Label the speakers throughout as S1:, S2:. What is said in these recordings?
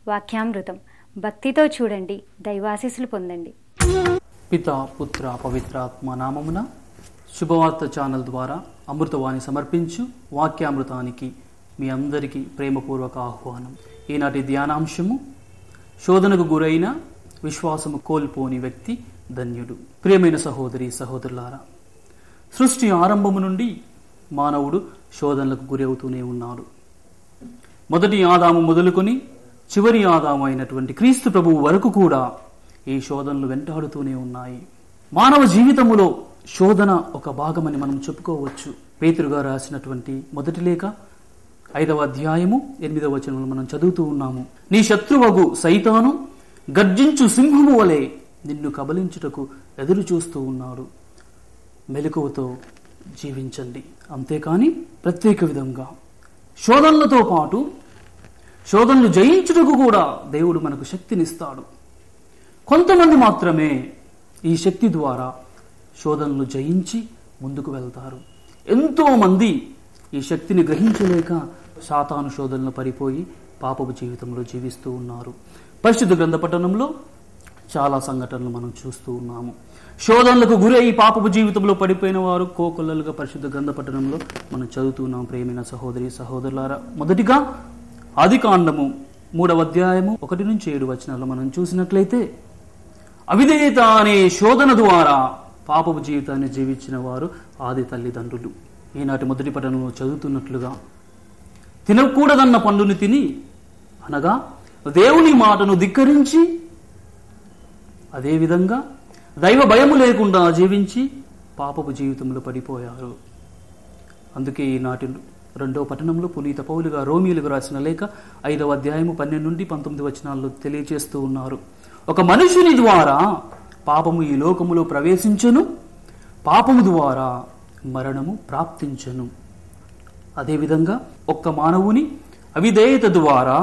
S1: వాక్యామృతం భక్తితో చూడండి దైవాశీస్సులు పొందండి
S2: పిత పుత్ర పవిత్రాత్మ నామమున శుభవార్త ఛానల్ ద్వారా అమృతవాణి సమర్పించు వాక్యామృతానికి మీ అందరికీ ప్రేమపూర్వక ఆహ్వానం ఈనాటి ధ్యానాంశము శోధనకు గురైన విశ్వాసము కోల్పోని వ్యక్తి ధన్యుడు ప్రియమైన సహోదరి సహోదరులారా సృష్టి ఆరంభము నుండి మానవుడు శోధనలకు గురి అవుతూనే ఉన్నాడు మొదటి ఆదాము మొదలుకొని చివరి ఆదాము అయినటువంటి క్రీస్తు ప్రభువు వరకు కూడా ఈ శోధనలు వెంటాడుతూనే ఉన్నాయి మానవ జీవితములో శోధన ఒక భాగమని మనం చెప్పుకోవచ్చు పేతురుగా రాసినటువంటి మొదటి లేఖ ఐదవ అధ్యాయము ఎనిమిదవ వచనంలో మనం చదువుతూ ఉన్నాము నీ శత్రువగు సైతాను గర్జించు సింహము వలె నిన్ను కబలించుటకు ఎదురు చూస్తూ ఉన్నాడు మెలకువతో జీవించండి అంతేకాని ప్రత్యేక విధంగా శోధనలతో పాటు శోధనలు జయించుటకు కూడా దేవుడు మనకు శక్తినిస్తాడు కొంతమంది మాత్రమే ఈ శక్తి ద్వారా శోధనలు జయించి ముందుకు వెళ్తారు ఎంతో మంది ఈ శక్తిని గ్రహించలేక శాతాను శోధనలు పడిపోయి పాపపు జీవితంలో జీవిస్తూ ఉన్నారు పరిశుద్ధ గ్రంథ పట్టణంలో చాలా సంఘటనలు మనం చూస్తూ ఉన్నాము శోధనలకు గురై పాపపు జీవితంలో పడిపోయిన వారు కోకొల్లలుగా పరిశుద్ధ గ్రంథ పట్టణంలో మనం చదువుతున్నాం ప్రేమైన సహోదరి సహోదరులారా మొదటిగా ఆది కాండము మూడవ అధ్యాయము ఒకటి నుంచి ఏడు వచనాల్లో మనం చూసినట్లయితే అవిధేయత అనే శోధన ద్వారా పాపపు జీవితాన్ని జీవించిన వారు ఆది తల్లిదండ్రులు ఈనాటి మొదటి పట్టణంలో చదువుతున్నట్లుగా తినకూడదన్న పండుని తిని అనగా దేవుని మాటను ధిక్కరించి అదేవిధంగా దైవ భయము లేకుండా జీవించి పాపపు జీవితంలో పడిపోయారు అందుకే ఈనాటి రెండవ పట్టణంలో పునీత పౌలుగా రోమిలకు రాసిన లేఖ ఐదవ అధ్యాయము పన్నెండు నుండి పంతొమ్మిది వచనాల్లో తెలియజేస్తూ ఉన్నారు ఒక మనుషుని ద్వారా పాపము ఈ లోకములో ప్రవేశించను పాపము ద్వారా మరణము ప్రాప్తించను అదేవిధంగా ఒక్క మానవుని అవిధేయత ద్వారా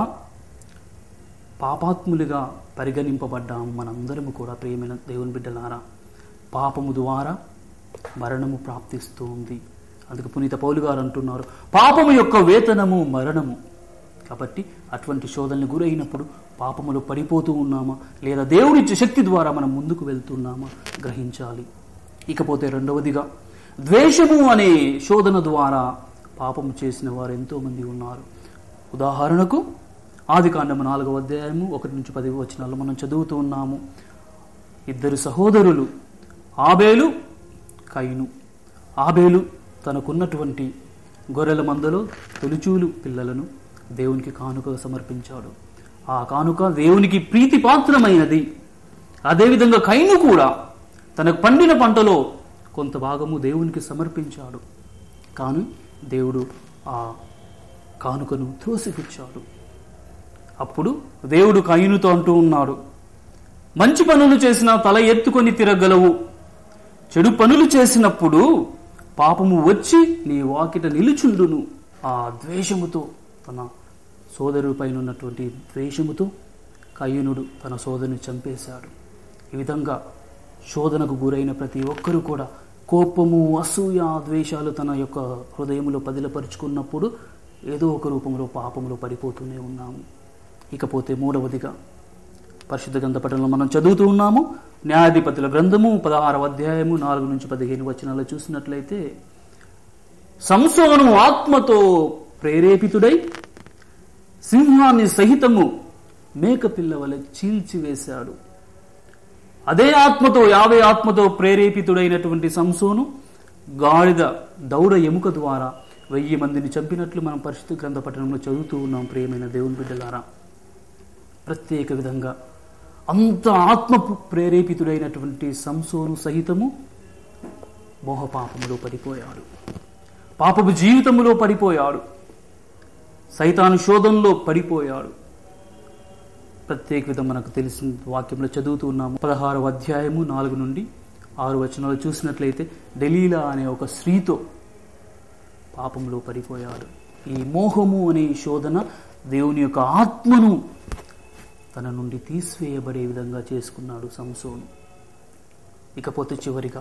S2: పాపాత్ములుగా పరిగణింపబడ్డాము మనందరము కూడా ప్రేమైన దేవుని బిడ్డలారా పాపము ద్వారా మరణము ప్రాప్తిస్తూ ఉంది అందుకు పునీత పౌలు గారు అంటున్నారు పాపము యొక్క వేతనము మరణము కాబట్టి అటువంటి శోధనలు గురైనప్పుడు పాపములో పడిపోతూ ఉన్నామా లేదా దేవుడిచ్చే శక్తి ద్వారా మనం ముందుకు వెళ్తున్నామా గ్రహించాలి ఇకపోతే రెండవదిగా ద్వేషము అనే శోధన ద్వారా పాపము చేసిన వారు ఎంతోమంది ఉన్నారు ఉదాహరణకు ఆది కాండము నాలుగవ అధ్యాయము ఒకటి నుంచి పది వచనాల్లో మనం చదువుతూ ఉన్నాము ఇద్దరు సహోదరులు ఆబేలు కైను ఆబేలు తనకున్నటువంటి గొర్రెల మందలో తొలిచూలు పిల్లలను దేవునికి కానుకగా సమర్పించాడు ఆ కానుక దేవునికి ప్రీతిపాత్రమైనది అదేవిధంగా కైను కూడా తనకు పండిన పంటలో కొంత భాగము దేవునికి సమర్పించాడు కానీ దేవుడు ఆ కానుకను త్రోసిపుచ్చాడు అప్పుడు దేవుడు కయ్యునితో అంటూ ఉన్నాడు మంచి పనులు చేసిన తల ఎత్తుకొని తిరగలవు చెడు పనులు చేసినప్పుడు పాపము వచ్చి నీ వాకిట నిలుచుండును ఆ ద్వేషముతో తన సోదరుడి పైన ఉన్నటువంటి ద్వేషముతో కయ్యునుడు తన సోదరుని చంపేశాడు ఈ విధంగా శోధనకు గురైన ప్రతి ఒక్కరూ కూడా కోపము అసూయ ద్వేషాలు తన యొక్క హృదయంలో పదిలపరుచుకున్నప్పుడు ఏదో ఒక రూపంలో పాపంలో పడిపోతూనే ఉన్నాము ఇకపోతే మూడవదిగా పరిశుద్ధ గ్రంథ పట్టణంలో మనం చదువుతూ ఉన్నాము న్యాయాధిపతుల గ్రంథము పదహారవ అధ్యాయము నాలుగు నుంచి పదిహేను వచనాలు చూసినట్లయితే సంసోను ఆత్మతో ప్రేరేపితుడై సింహాన్ని సహితము మేకపిల్ల వలె చీల్చివేశాడు అదే ఆత్మతో యాభై ఆత్మతో ప్రేరేపితుడైనటువంటి సంసోను గాడిద దౌడ ఎముక ద్వారా వెయ్యి మందిని చంపినట్లు మనం పరిశుద్ధ గ్రంథ పట్టణంలో చదువుతూ ఉన్నాం ప్రియమైన దేవుని బిడ్డలారా ప్రత్యేక విధంగా అంత ఆత్మ ప్రేరేపితుడైనటువంటి సంసోను సహితము మోహపాపములో పడిపోయాడు పాపపు జీవితములో పడిపోయాడు సైతాను శోధంలో పడిపోయాడు ప్రత్యేక విధం మనకు తెలిసిన వాక్యంలో చదువుతూ ఉన్నాము పదహారవ అధ్యాయము నాలుగు నుండి ఆరు వచనాలు చూసినట్లయితే డెలీలా అనే ఒక స్త్రీతో పాపంలో పడిపోయాడు ఈ మోహము అనే శోధన దేవుని యొక్క ఆత్మను తన నుండి తీసివేయబడే విధంగా చేసుకున్నాడు సంసోను ఇకపోతే చివరిగా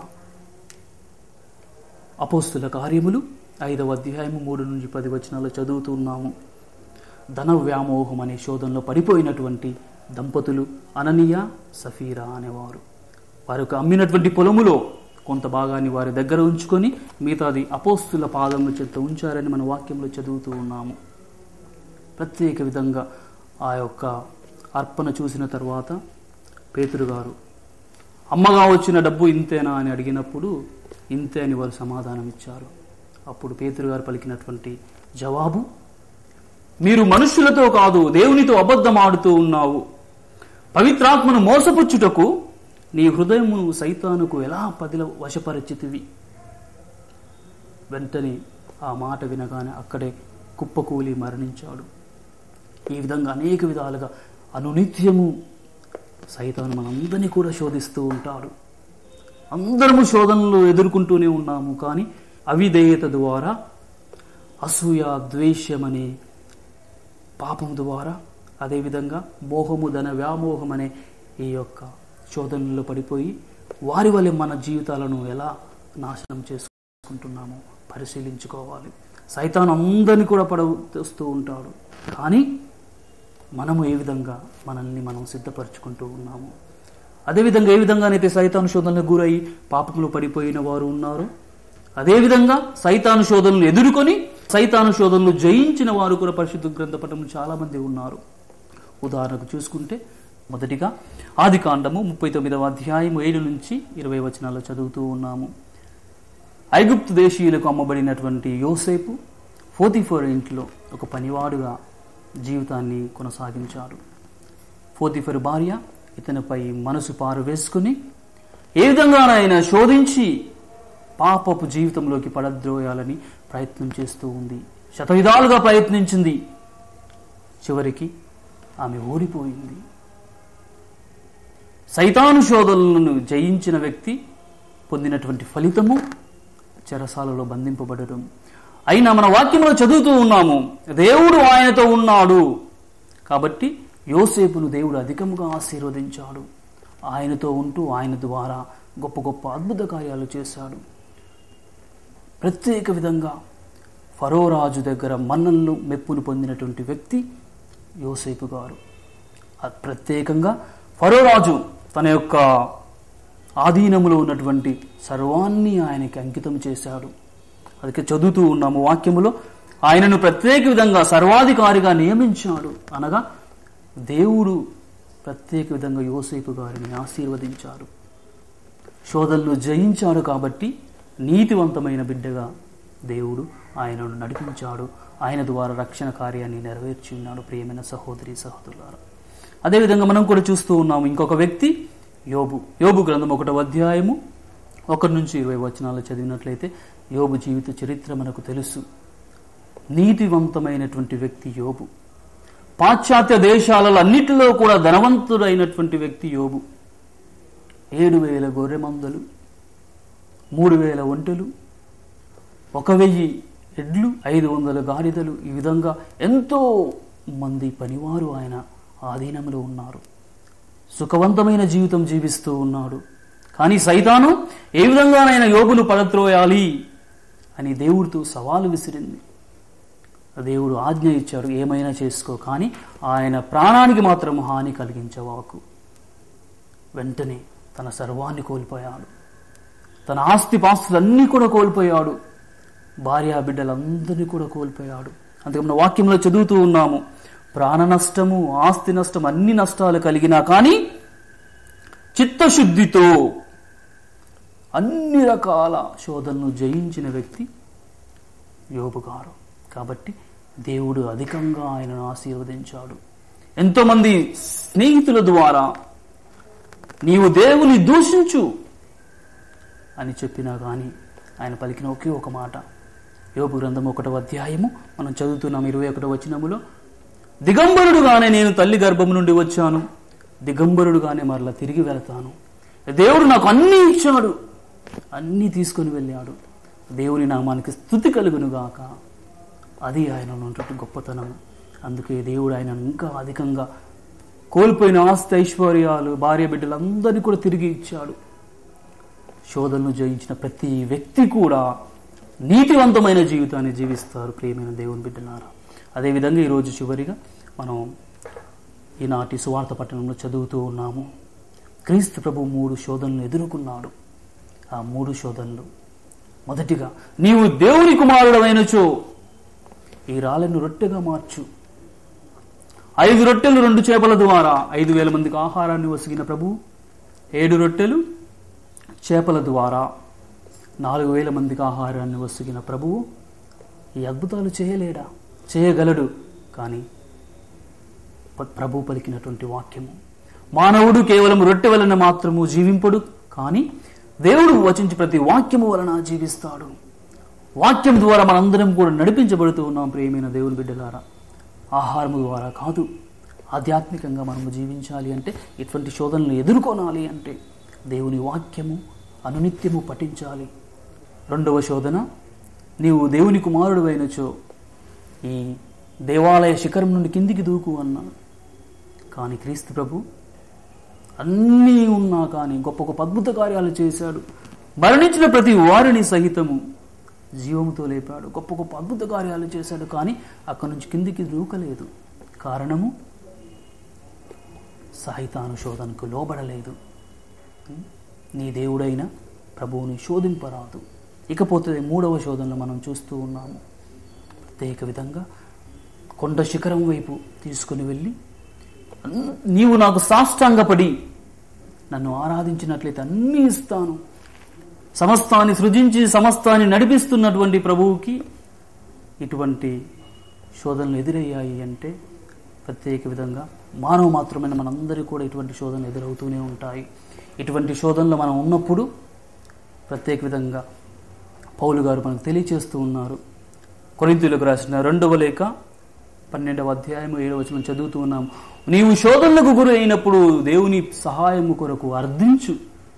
S2: అపోస్తుల కార్యములు ఐదవ అధ్యాయము మూడు నుంచి పది వచనాలు చదువుతున్నాము ధన వ్యామోహం అనే శోధనలో పడిపోయినటువంటి దంపతులు అననీయ సఫీరా అనేవారు వారికి అమ్మినటువంటి పొలములో కొంత భాగాన్ని వారి దగ్గర ఉంచుకొని మిగతాది అపోస్తుల పాదముల చెత్త ఉంచారని మన వాక్యంలో చదువుతూ ఉన్నాము ప్రత్యేక విధంగా ఆ యొక్క అర్పణ చూసిన తర్వాత పేతురు గారు అమ్మగా వచ్చిన డబ్బు ఇంతేనా అని అడిగినప్పుడు ఇంతే అని వారు సమాధానం ఇచ్చారు అప్పుడు పేతురు గారు పలికినటువంటి జవాబు మీరు మనుష్యులతో కాదు దేవునితో అబద్ధం ఆడుతూ ఉన్నావు పవిత్రాత్మను మోసపుచ్చుటకు నీ హృదయమును సైతానుకు ఎలా పదిల వశపరిచితివి వెంటనే ఆ మాట వినగానే అక్కడే కుప్పకూలి మరణించాడు ఈ విధంగా అనేక విధాలుగా అనునిత్యము సైతాను మనందరినీ కూడా శోధిస్తూ ఉంటాడు అందరము శోధనలు ఎదుర్కొంటూనే ఉన్నాము కానీ అవిధేయత ద్వారా అసూయ ద్వేషం అనే పాపం ద్వారా అదేవిధంగా మోహము ధన వ్యామోహం అనే ఈ యొక్క శోధనలో పడిపోయి వారి వల్ల మన జీవితాలను ఎలా నాశనం చేసుకుంటున్నామో పరిశీలించుకోవాలి సైతాన్ అందరినీ కూడా పడవస్తూ ఉంటాడు కానీ మనము ఏ విధంగా మనల్ని మనం సిద్ధపరచుకుంటూ ఉన్నాము అదేవిధంగా ఏ విధంగానైతే సైతాను శోధనలకు గురై పాపంలో పడిపోయిన వారు ఉన్నారు అదేవిధంగా సైతాను శోధనలు ఎదుర్కొని సైతాను శోధనలు జయించిన వారు కూడా పరిశుద్ధ గ్రంథ పటంలో చాలా మంది ఉన్నారు ఉదాహరణకు చూసుకుంటే మొదటిగా ఆది కాండము ముప్పై తొమ్మిదవ అధ్యాయం ఏడు నుంచి ఇరవై వచనాల్లో చదువుతూ ఉన్నాము ఐగుప్తు దేశీయులకు అమ్మబడినటువంటి యోసేపు ఫోతిఫోర్ ఇంట్లో ఒక పనివాడుగా జీవితాన్ని కొనసాగించాడు ఫోతిఫర్ భార్య ఇతనిపై మనసు పారవేసుకుని ఏ విధంగానైనా శోధించి పాపపు జీవితంలోకి పడద్రోయాలని ప్రయత్నం చేస్తూ ఉంది శతవిధాలుగా ప్రయత్నించింది చివరికి ఆమె ఓడిపోయింది సైతాను శోధనలను జయించిన వ్యక్తి పొందినటువంటి ఫలితము చెరసాలలో బంధింపబడడం అయినా మన వాక్యంలో చదువుతూ ఉన్నాము దేవుడు ఆయనతో ఉన్నాడు కాబట్టి యోసేపును దేవుడు అధికముగా ఆశీర్వదించాడు ఆయనతో ఉంటూ ఆయన ద్వారా గొప్ప గొప్ప అద్భుత కార్యాలు చేశాడు ప్రత్యేక విధంగా ఫరో రాజు దగ్గర మన్నలను మెప్పును పొందినటువంటి వ్యక్తి యోసేపు గారు అది ప్రత్యేకంగా ఫరో రాజు తన యొక్క ఆధీనములో ఉన్నటువంటి సర్వాన్ని ఆయనకి అంకితం చేశాడు అందుకే చదువుతూ ఉన్నాము వాక్యములో ఆయనను ప్రత్యేక విధంగా సర్వాధికారిగా నియమించాడు అనగా దేవుడు ప్రత్యేక విధంగా యోసేపు గారిని ఆశీర్వదించాడు శోధనలు జయించాడు కాబట్టి నీతివంతమైన బిడ్డగా దేవుడు ఆయనను నడిపించాడు ఆయన ద్వారా రక్షణ కార్యాన్ని నెరవేర్చి ఉన్నాడు ప్రియమైన సహోదరి సహోదరులారా అదేవిధంగా మనం కూడా చూస్తూ ఉన్నాము ఇంకొక వ్యక్తి యోబు యోబు గ్రంథం ఒకటో అధ్యాయము ఒకటి నుంచి ఇరవై వచనాలు చదివినట్లయితే యోబు జీవిత చరిత్ర మనకు తెలుసు నీతివంతమైనటువంటి వ్యక్తి యోబు పాశ్చాత్య దేశాలలో అన్నిటిలో కూడా ధనవంతుడైనటువంటి వ్యక్తి యోబు ఏడు వేల గొర్రె మందలు మూడు వేల ఒంటెలు ఒక వెయ్యి ఎడ్లు ఐదు వందల గాడిదలు ఈ విధంగా ఎంతో మంది పనివారు ఆయన ఆధీనంలో ఉన్నారు సుఖవంతమైన జీవితం జీవిస్తూ ఉన్నాడు కానీ సైతాను ఏ విధంగానైనా యోగును పడత్రోయాలి అని దేవుడితో సవాలు విసిరింది దేవుడు ఆజ్ఞ ఇచ్చాడు ఏమైనా చేసుకో కానీ ఆయన ప్రాణానికి మాత్రం హాని కలిగించవాకు వెంటనే తన సర్వాన్ని కోల్పోయాడు తన ఆస్తి పాస్తులన్నీ కూడా కోల్పోయాడు భార్యా బిడ్డలందరినీ కూడా కోల్పోయాడు అందుకే మన వాక్యంలో చదువుతూ ఉన్నాము ప్రాణ నష్టము ఆస్తి నష్టం అన్ని నష్టాలు కలిగినా కానీ చిత్తశుద్ధితో అన్ని రకాల శోధనను జయించిన వ్యక్తి యోబు గారు కాబట్టి దేవుడు అధికంగా ఆయనను ఆశీర్వదించాడు ఎంతోమంది స్నేహితుల ద్వారా నీవు దేవుని దూషించు అని చెప్పినా కానీ ఆయన పలికిన ఒకే ఒక మాట యోబు గ్రంథం ఒకటవ అధ్యాయము మనం చదువుతున్నాం ఇరవై ఒకటవ వచనములో దిగంబరుడుగానే నేను తల్లి గర్భం నుండి వచ్చాను దిగంబరుడుగానే మరలా తిరిగి వెళతాను దేవుడు నాకు అన్నీ ఇచ్చాడు అన్నీ తీసుకొని వెళ్ళాడు దేవుని నామానికి స్థుతి కలుగునుగాక అది ఆయన ఉన్నటువంటి గొప్పతనం అందుకే దేవుడు ఆయన ఇంకా అధికంగా కోల్పోయిన ఆస్తి ఐశ్వర్యాలు భార్య బిడ్డలందరినీ కూడా తిరిగి ఇచ్చాడు శోధనను జయించిన ప్రతి వ్యక్తి కూడా నీతివంతమైన జీవితాన్ని జీవిస్తారు ప్రియమైన దేవుని బిడ్డలారా అదేవిధంగా ఈరోజు చివరిగా మనం ఈనాటి సువార్త పట్టణంలో చదువుతూ ఉన్నాము క్రీస్తు ప్రభు మూడు శోధనలు ఎదుర్కొన్నాడు ఆ మూడు శోధనలు మొదటిగా నీవు దేవుని కుమారుడమైనచో ఈ రాళ్ళను రొట్టెగా మార్చు ఐదు రొట్టెలు రెండు చేపల ద్వారా ఐదు వేల మందికి ఆహారాన్ని వసిగిన ప్రభు ఏడు రొట్టెలు చేపల ద్వారా నాలుగు వేల మందికి ఆహారాన్ని వసిగిన ప్రభువు ఈ అద్భుతాలు చేయలేడా చేయగలడు కానీ ప- ప్రభు పలికినటువంటి వాక్యము మానవుడు కేవలం రొట్టె వలన మాత్రము జీవింపడు కానీ దేవుడు వచించి ప్రతి వాక్యము వలన జీవిస్తాడు వాక్యం ద్వారా మనందరం కూడా నడిపించబడుతూ ఉన్నాం ప్రియమైన దేవుని బిడ్డలారా ఆహారము ద్వారా కాదు ఆధ్యాత్మికంగా మనము జీవించాలి అంటే ఇటువంటి శోధనలు ఎదుర్కొనాలి అంటే దేవుని వాక్యము అనునిత్యము పఠించాలి రెండవ శోధన నీవు దేవుని కుమారుడు అయినచో ఈ దేవాలయ శిఖరం నుండి కిందికి దూకు అన్నాడు కానీ క్రీస్తు ప్రభు అన్నీ ఉన్నా కానీ గొప్ప గొప్ప అద్భుత కార్యాలు చేశాడు మరణించిన ప్రతి వారిని సహితము జీవముతో లేపాడు గొప్ప గొప్ప అద్భుత కార్యాలు చేశాడు కానీ అక్కడి నుంచి కిందికి దూకలేదు కారణము సాహితాను శోధనకు లోబడలేదు నీ దేవుడైన ప్రభువుని శోధింపరాదు ఇకపోతే మూడవ శోధనలో మనం చూస్తూ ఉన్నాము ప్రత్యేక విధంగా కొండ శిఖరం వైపు తీసుకుని వెళ్ళి "అన్- నీవు నాకు సాష్టాంగపడి నన్ను ఆరాధించినట్లయితే అన్నీ ఇస్తాను సమస్తాన్ని సృజించి సమస్తాన్ని నడిపిస్తున్నటువంటి ప్రభువుకి ఇటువంటి శోధనలు ఎదురయ్యాయి అంటే ప్రత్యేక విధంగా మానవ మాత్రమైన మనందరికీ కూడా ఇటువంటి శోధనలు ఎదురవుతూనే ఉంటాయి ఇటువంటి శోధనలు మనం ఉన్నప్పుడు ప్రత్యేక విధంగా పౌలు గారు మనకు తెలియచేస్తూ ఉన్నారు కొరింతీయులకు రాసిన రెండవ లేఖ పన్నెండవ అధ్యాయము ఏడవ వచనం చదువుతూ ఉన్నాం నీవు శోధనలకు గురి అయినప్పుడు దేవుని సహాయము కొరకు అర్థించు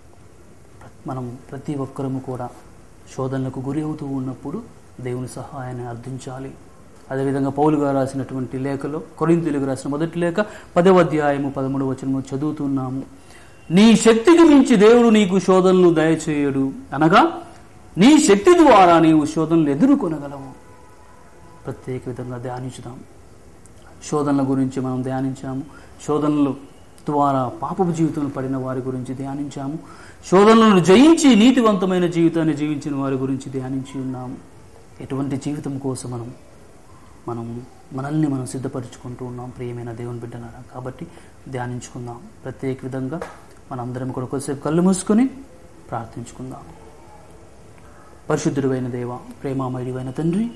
S2: మనం ప్రతి ఒక్కరము కూడా శోధనలకు గురి అవుతూ ఉన్నప్పుడు దేవుని సహాయాన్ని అర్థించాలి అదేవిధంగా పౌలు గారు రాసినటువంటి లేఖలో కొరింతీయులకు రాసిన మొదటి లేఖ పదవ అధ్యాయము పదమూడవ వచనము చదువుతున్నాము నీ శక్తికి మించి దేవుడు నీకు శోధనలు దయచేయడు అనగా నీ శక్తి ద్వారా నీవు శోధనలు ఎదుర్కొనగలవు ప్రత్యేక విధంగా ధ్యానించుదాం శోధనల గురించి మనం ధ్యానించాము శోధనలు ద్వారా పాపపు జీవితంలో పడిన వారి గురించి ధ్యానించాము శోధనలను జయించి నీతివంతమైన జీవితాన్ని జీవించిన వారి గురించి ధ్యానించి ఉన్నాము ఎటువంటి జీవితం కోసం మనం మనం మనల్ని మనం సిద్ధపరచుకుంటూ ఉన్నాం ప్రియమైన దేవుని బిడ్డలారా కాబట్టి ధ్యానించుకుందాం ప్రత్యేక విధంగా మనందరం కూడా కొద్దిసేపు కళ్ళు మూసుకొని ప్రార్థించుకుందాం పరిశుద్ధుడైన దేవ ప్రేమామయుడివైన తండ్రి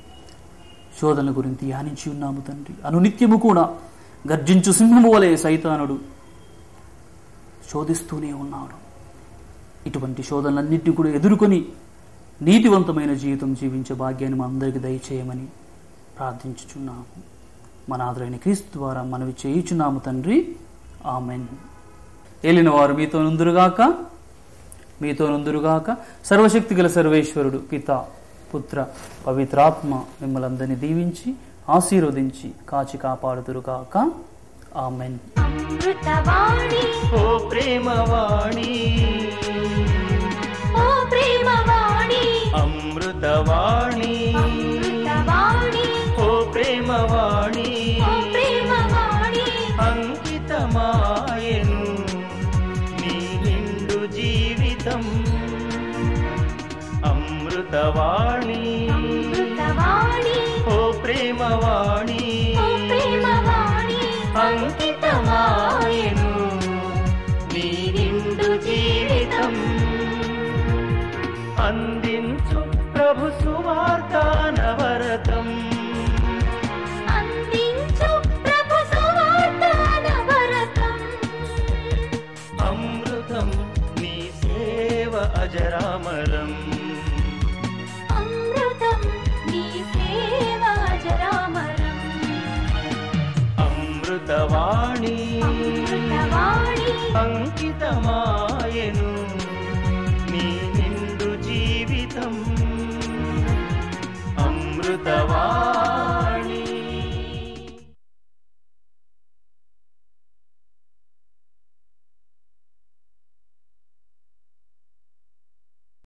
S2: శోధన గురించి ధ్యానించి ఉన్నాము తండ్రి అనునిత్యము కూడా గర్జించు సింహము వలె సైతానుడు శోధిస్తూనే ఉన్నాడు ఇటువంటి శోధనలన్నింటినీ కూడా ఎదుర్కొని నీతివంతమైన జీవితం జీవించే భాగ్యాన్ని మా అందరికీ దయచేయమని ప్రార్థించుచున్నాము మన ఆదరైన క్రీస్తు ద్వారా మనవి చేయుచున్నాము తండ్రి ఆమెన్ ఏలిన వారు మీతో నుందురుగాక మీతో నుందురుగాక సర్వశక్తి గల సర్వేశ్వరుడు పిత పుత్ర పవిత్రాత్మ మిమ్మల్ని అందరినీ దీవించి ఆశీర్వదించి కాచి కాపాడుదురుగాక ఆమెన్
S3: అమృతవాణి
S4: ఓ ప్రేమవాణి
S3: ఓ ప్రేమవాణి
S4: అమృతవాణి
S3: అమృతవాణి
S4: ఓ ప్రేమవాణి
S3: ఓ ప్రేమవాణి
S4: అంకితమాయను నీ నిండు జీవితం అమృతవాణి
S3: అమృతవాణి
S4: ఓ ప్రేమవాణి
S3: ఓ ప్రేమవాణి
S4: అంకితమాయను నీ నిండు జీవితం అందించు ప్రభు సువార్త నవరతం
S3: అందించు ప్రభు సువార్త నవరతం
S4: అమృతం నీ సేవ అజరామరం
S3: అమృతం నీ సేవ అజరామరం
S4: అమృతవాణి
S3: అమృతవాణి
S4: అంకితమా